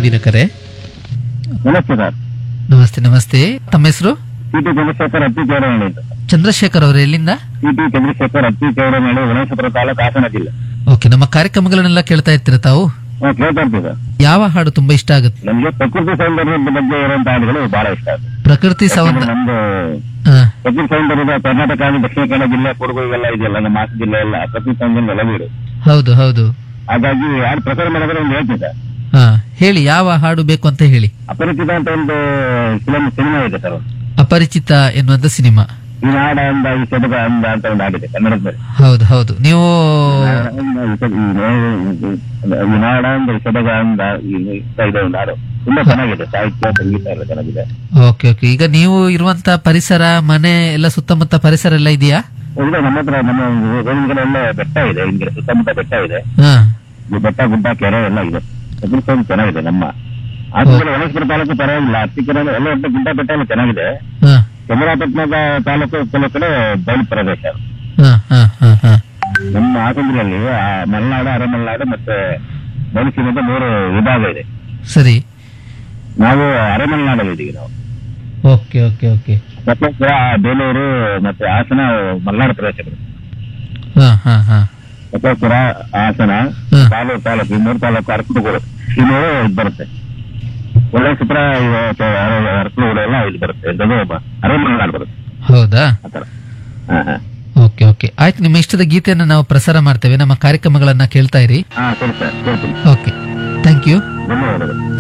ಮುಂದಿನ ಕರೆ ನಮಸ್ತೆ ಸರ್ ನಮಸ್ತೆ ನಮಸ್ತೆ ತಮ್ಮ ಹೆಸರು ಟಿ ಟಿ ಚಂದ್ರಶೇಖರ್ ಅತ್ತಿ ಚೌಡಮಣಿ ಅಂತ ಚಂದ್ರಶೇಖರ್ ಅವರು ಎಲ್ಲಿಂದ ಟಿ ಟಿ ಚಂದ್ರಶೇಖರ್ ಅತ್ತಿ ಚೌಡಮಣಿ ಗಣೇಶಪುರ ತಾಲೂಕು ಹಾಸನ ಜಿಲ್ಲೆ ಓಕೆ ನಮ್ಮ ಕಾರ್ಯಕ್ರಮಗಳನ್ನೆಲ್ಲ ಕೇಳ್ತಾ ಇರ್ತೀರ ತಾವು ಹ್ಮ್, ಕೇಳ್ತಾ ಇರ್ತೀವಿ ಸರ್ ಯಾವ ಹಾಡು ತುಂಬಾ ಇಷ್ಟ ಆಗುತ್ತೆ ನಮ್ಗೆ ಪ್ರಕೃತಿ ಸೌಂದರ್ಯದ ಬಗ್ಗೆ ಇರುವಂತ ಹಾಡುಗಳು ಬಹಳ ಇಷ್ಟ ಆಗುತ್ತೆ ಪ್ರಕೃತಿ ಸೌಂದರ್ಯ ನಮ್ದು ಹಾ, ಪ್ರಕೃತಿ ಸೌಂದರ್ಯದ ಕರ್ನಾಟಕ ಹಾಗೂ ದಕ್ಷಿಣ ಕನ್ನಡ ಜಿಲ್ಲೆ ಕೊಡಗು ಇವೆಲ್ಲ ಇದೆಯಲ್ಲ ನಮ್ಮ ಹಾಸನ ಜಿಲ್ಲೆ ಎಲ್ಲ ಪ್ರಕೃತಿ ಸೌಂದರ್ಯ ನೆಲವೀಡು ಹೌದು ಹೌದು ಹಾಗಾಗಿ ಹಾಡು ಪ್ರಸಾರ ಮಾಡಿದ್ರೆ ಒಂದು ಹೇಳ್ತೀನಿ ಸರ್ ಹಾ ಹೇಳಿ ಯಾವ ಹಾಡು ಬೇಕು ಅಂತ ಹೇಳಿ ಅಪರಿಚಿತ ಅಂತ ಒಂದು ಫಿಲಂ ಸಿನಿಮಾ ಇದೆ ಸರ್ ಒಂದು. ಅಪರಿಚಿತ ಎನ್ನುವಂತ ಸಿನಿಮಾ ಈ ನಾಡ ಅಂದ ಈ ಸೆಬಗ ಅಂದ ಅಂತ ಒಂದು ಹಾಡಿದೆ ಕನ್ನಡದಲ್ಲಿ ಹೌದು ಹೌದು ನೀವು ಈ ನಾಡ ಅಂದ ಈ ಸೆಬಗ ಅಂದ ಈ ಈ ಇದೆ ಒಂದು ಹಾಡು ತುಂಬಾ ಚೆನ್ನಾಗಿದೆ ಸಾಹಿತ್ಯ ಸಂಗೀತ ಎಲ್ಲ ಚೆನ್ನಾಗಿದೆ ಓಕೆ ಓಕೆ ಈಗ ನೀವು ಇರುವಂತ ಪರಿಸರ ಮನೆ ಎಲ್ಲ ಸುತ್ತಮುತ್ತ ಪರಿಸರ ಎಲ್ಲ ಇದೆಯಾ ಈಗ ನಮ್ಮ ಹತ್ರ ನಮ್ಮ ರೋಡಿನ ಬೆಟ್ಟ ಇದೆ ಹಿಂಗೆ ಸುತ್ತಮುತ್ತ ಬೆಟ್ಟ ಇದೆ ಹಾ ಈ ಬೆಟ್ಟ ಗುಡ್ಡ ಕೆರೆ ಎಲ್ಲ ಇದೆ ಪ್ರಕೃತಿ ಸೌಂದರ್ಯ ಚೆನ್ನಾಗಿದೆ ನಮ್ಮ ಆದ್ಮೇಲೆ ಗಣೇಶ್ವರ ತಾಲೂಕು ಪರವಾಗಿಲ್ಲ ಅತ್ತಿಕೆರೆ ಎಲ್ಲ ಒಟ್ಟು ಗುಡ್ಡ ಬೆಟ್ಟ ಎಲ್ಲ ಚೆನ್ನಾಗಿದೆ ಹಾ ಚಂದ್ರಾಪಟ್ಟಣ ತಾಲೂಕು ಕೆಲವು ಕಡೆ ಬಯಲು ಪ್ರದೇಶ ಹಾ ಹಾ ಹಾ ಹಾ ನಮ್ಮ ಹಾಸನದಲ್ಲಿ ಆ ಮಲೆನಾಡು ಅರೆಮಲೆನಾಡು ಮತ್ತೆ ಬಯಲುಸೀಮೆ ಅಂತ ಮೂರು ವಿಭಾಗ ಇದೆ ಸರಿ ನಾವು ಅರೆಮಲೆನಾಡಲ್ಲಿ ಇದ್ದೀವಿ ನಾವು okay okay okay Sakaleshwara Belur ಮತ್ತೆ ಹಾಸನ ಮಲೆನಾಡು ಪ್ರದೇಶಗಳು ಹಾ ಹಾ ಹಾ ಸಕಲೇಶ್ವರ ಹಾಸನ ಹ್ಮ್. ತಾಲೂಕು ತಾಲೂಕು ಈ ಮೂರು ತಾಲೂಕು ಅರಕಲಗೂಡು ಈ ಮೂರು ಇದು ಬರುತ್ತೆ ಒಳ್ಳೆ ಸುಪ್ರ ಅರಕಲಗೂಡು ಎಲ್ಲ ಇಲ್ಲಿ ಬರುತ್ತೆ ಅದು ಅರೆಮಲೆನಾಡು ಬರುತ್ತೆ ಹೌದಾ ಆತರ ಹಾ ಹಾ ಓಕೆ ಓಕೆ ಆಯ್ತು ನಿಮ್ಮ ಇಷ್ಟದ ಗೀತೆಯನ್ನು ನಾವು ಪ್ರಸಾರ ಮಾಡ್ತೇವೆ ನಮ್ಮ ಕಾರ್ಯಕ್ರಮಗಳನ್ನ ಕೇಳ್ತಾ ಇರಿ ಹಾ ಸರಿ ಸರ್ ಕೇಳ್ತೀನಿ ಓಕೆ ಥ್ಯಾಂಕ್ ಯು ಧನ್ಯವಾದಗಳು